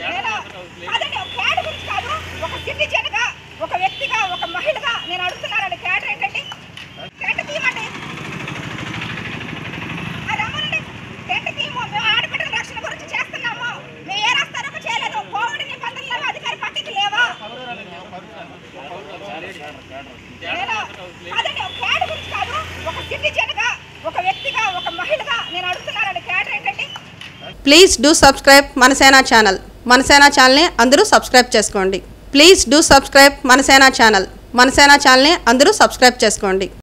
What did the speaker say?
నేను అదండి ఒక క్యాడ్ గురించి కాదు ఒక సిటిజన్గా ఒక వ్యక్తిగా ఒక మహిళగా నేను అడుగుతున్నానండి క్యాడర్ ఏంటండి టెంట్ తీయమండి అది అమ్మనండి టెంట్ తీయము మేము ఆడబిడ్డల రక్షణ గురించి చేస్తున్నాము మేము ఏ రాస్తారో చేయలేదు కోవిడ్ నిబంధనలు అధికారి పట్టింది లేవా నేను అదండి ఒక క్యాడ్ గురించి కాదు ఒక సిటిజన్గా ఒక వ్యక్తిగా ఒక మహిళగా నేను అడుగుతున్నానండి క్యాడర్ ఏంటండి please do subscribe Manasena channel Manasena ఛానల్ని అందరూ సబ్స్క్రైబ్ చేసుకోండి please do subscribe Manasena channel Manasena ఛానల్ని అందరూ సబ్స్క్రైబ్ చేసుకోండి